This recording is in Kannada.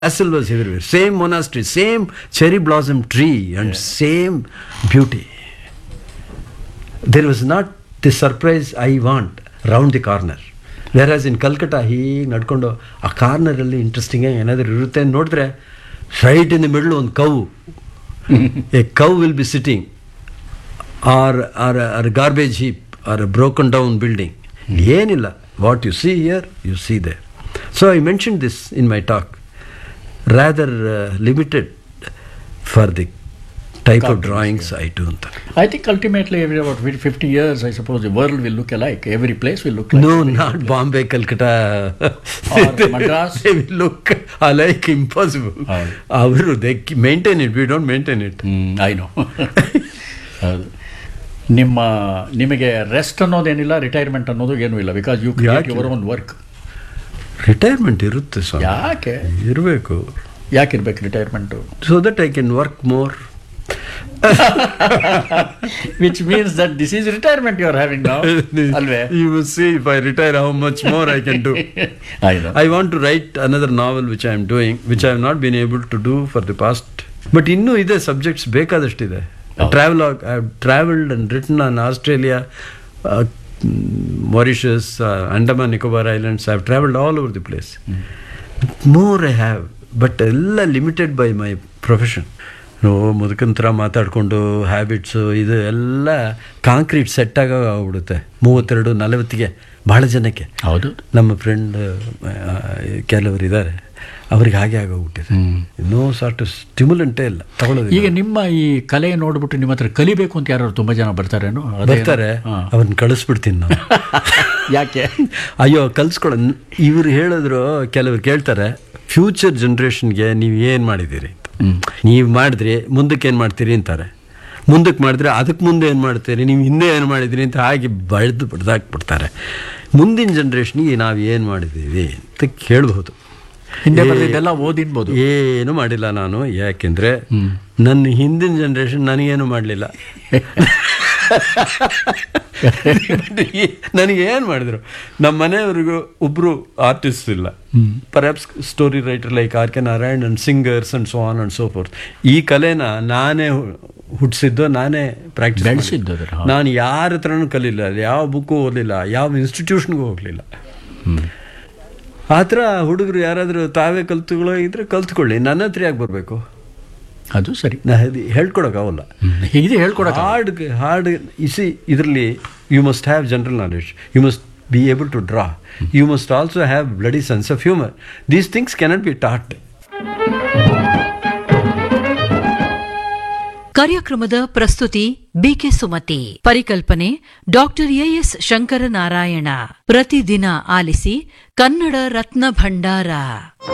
castle was everywhere. Same monastery, same cherry blossom tree, and same beauty. There was not the surprise I want round the corner. ವೆರಾಸ್ ಇನ್ ಕಲ್ಕಟ್ಟ ಹೀಗೆ ನಡ್ಕೊಂಡು ಆ ಕಾರ್ನರಲ್ಲಿ ಇಂಟ್ರೆಸ್ಟಿಂಗ್ ಏನಾದರೂ ಇರುತ್ತೆ ಅಂತ ನೋಡಿದ್ರೆ ರೈಟ್ ಇನ್ ದ ಮಿಡ್ಲ್ ಒಂದು cow a cow will be sitting or or or garbage heap or broken down building ಏನಿಲ್ಲ what you see here you see they so I mention this in my talk rather limited for the type of drawings I do ಅಂತ I think ultimately, every about 50 years, I suppose the world will look alike. Every place will look like. No, not Bombay, Calcutta. Or Madras? they will look alike impossible. ಹೌದು. ಅವರು they maintain it, we don't maintain it. I know ಹೌದು ನಿಮ್ಮ ನಿಮಗೆ ರೆಸ್ಟ್ ಅನ್ನೋದೇನಿಲ್ಲ ರಿಟೈರ್ಮೆಂಟ್ ಅನ್ನೋದು ಏನೂ ಇಲ್ಲ ಬಿಕಾಸ್ ಯು ಕ್ರಿಯೇಟ್ ಯಾಕೆ? ಯುವರ್ ಓನ್ ವರ್ಕ್ ರಿಟೈರ್ಮೆಂಟ್ ಇರುತ್ತೆ ಸ್ವಾಮಿ ಯಾಕೆ ಇರಬೇಕು ಯಾಕಿರ್ಬೇಕು retirement so that I can work more which means that this is retirement you are having ನಾವು ಅಲ್ವೇ you will see if I retire how much more I can do I know I want to write another novel which I am doing, which I have not been able to do for the past. But ಇನ್ನೂ ಇದೆ ಸಬ್ಜೆಕ್ಟ್ಸ್ ಬೇಕಾದಷ್ಟಿದೆ ಹೌದು. Travel I have travelled and written on Australia Mauritius Andaman Nicobar islands I have travelled all over the place more I have but ಎಲ್ಲ limited by my profession no ಮುದುಕನ ಥರ ಮಾತಾಡಿಕೊಂಡು ಹ್ಯಾಬಿಟ್ಸು ಇದು ಎಲ್ಲ ಕಾಂಕ್ರೀಟ್ ಸೆಟ್ ಆಗೋಗ್ಬಿಡುತ್ತೆ ಮೂವತ್ತೆರಡು ನಲವತ್ತಿಗೆ ಭಾಳ ಜನಕ್ಕೆ ಹೌದು ನಮ್ಮ ಫ್ರೆಂಡ್ ಕೆಲವರು ಇದ್ದಾರೆ ಅವ್ರಿಗೆ ಹಾಗೆ ಆಗೋಗ್ಬಿಟ್ಟಿದೆ ನೋ ಸಾರ್ಟ್ ಸ್ಟಿಮ್ಯುಲೆಂಟೇ ಇಲ್ಲ ತಗೊಳ್ಳೋದು ಈಗ ನಿಮ್ಮ ಈ ಕಲೆ ನೋಡ್ಬಿಟ್ಟು ನಿಮ್ಮ ಹತ್ರ ಕಲಿಬೇಕು ಅಂತ ಯಾರು ತುಂಬಾ ಜನ ಬರ್ತಾರೇನು ಅದೇನು? ಬರ್ತಾರೆ ಹಾ. ಅವ್ರನ್ನ ಕಳಿಸ್ಬಿಡ್ತೀನಿ ನಾನು ಯಾಕೆ ಅಯ್ಯೋ ಕಲಿಸ್ಕೊಳ ಇವ್ರು ಹೇಳಿದ್ರು ಕೆಲವ್ರು ಕೇಳ್ತಾರೆ ಫ್ಯೂಚರ್ ಜನ್ರೇಷನ್ಗೆ ನೀವು ಏನು ಮಾಡಿದ್ದೀರಿ ಅಂತ ನೀವು ಮಾಡಿದ್ರಿ ಮುಂದಕ್ಕೆ ಏನು ಮಾಡ್ತೀರಿ ಅಂತಾರೆ ಮುಂದಕ್ಕೆ ಮಾಡಿದ್ರೆ ಅದಕ್ಕೆ ಮುಂದೆ ಏನು ಮಾಡ್ತೀರಿ ನೀವು ಹಿಂದೆ ಏನು ಮಾಡಿದ್ರಿ ಅಂತ ಹಾಗೆ ಬಳ್ದು ಬಡ್ದಾಕ್ಬಿಡ್ತಾರೆ ಮುಂದಿನ ಜನ್ರೇಷನ್ಗೆ ನಾವು ಏನು ಮಾಡಿದ್ದೀವಿ ಅಂತ ಕೇಳಬಹುದು ಹಿಂದೆ ಬರ್ದಿದ್ದೆಲ್ಲ ಓದಿನ್ಬೋದು ಏನು ಮಾಡಿಲ್ಲ ನಾನು ಯಾಕೆಂದ್ರೆ ನನ್ನ ಹಿಂದಿನ ಜನ್ರೇಷನ್ ನನಗೇನು ಮಾಡಲಿಲ್ಲ ನನಗೆ ಏನು ಮಾಡಿದ್ರು ನಮ್ಮ ಮನೆಯವ್ರಿಗೂ ಒಬ್ಬರು ಆರ್ಟಿಸ್ಟ್ ಇಲ್ಲ perhaps story writer like R K Narayan and singers and so on and so forth ಈ ಕಲೆನ ನಾನೇ ಹುಟ್ಟಿಸಿದ್ದು ನಾನೇ ಪ್ರಾಕ್ಟೀಸ್ ಬೆಳ್ಸಿದ್ದು ಅದನ್ನ, ಹೌದು. ನಾನು ಯಾರ ಹತ್ರನೂ ಕಲಿಲ್ಲ ಯಾವ ಬುಕ್ಕು ಓದಲಿಲ್ಲ ಯಾವ ಇನ್ಸ್ಟಿಟ್ಯೂಷನ್ಗೂ ಹೋಗಲಿಲ್ಲ ಆ ಥರ ಹುಡುಗರು ಯಾರಾದರೂ ತಾವೇ ಕಲ್ತುಗಳೋ ಇದ್ರೆ ಕಲ್ತ್ಕೊಳ್ಳಿ ನನ್ನ ಹತ್ರ ಯಾಕೆ ಬರಬೇಕು ಅದು ಸರಿ ನಾ ಅದು ಹೇಳ್ಕೊಡೋಕ್ಕಾಗಲ್ಲ ಹೀಗೆ ಹೇಳ್ಕೊಡಕ ಹಾರ್ಡ್ ಹಾರ್ಡ್ ಇಸಿ ಇದರಲ್ಲಿ you must have general knowledge you must be able to draw you must also have bloody sense of humour these things cannot be taught ಕಾರ್ಯಕ್ರಮದ ಪ್ರಸ್ತುತಿ ಬಿಕೆ ಸುಮತಿ ಪರಿಕಲ್ಪನೆ ಡಾಕ್ಟರ್ ಎಎಸ್ ಶಂಕರನಾರಾಯಣ ಪ್ರತಿದಿನ ಆಲಿಸಿ ಕನ್ನಡ ರತ್ನ ಭಂಡಾರ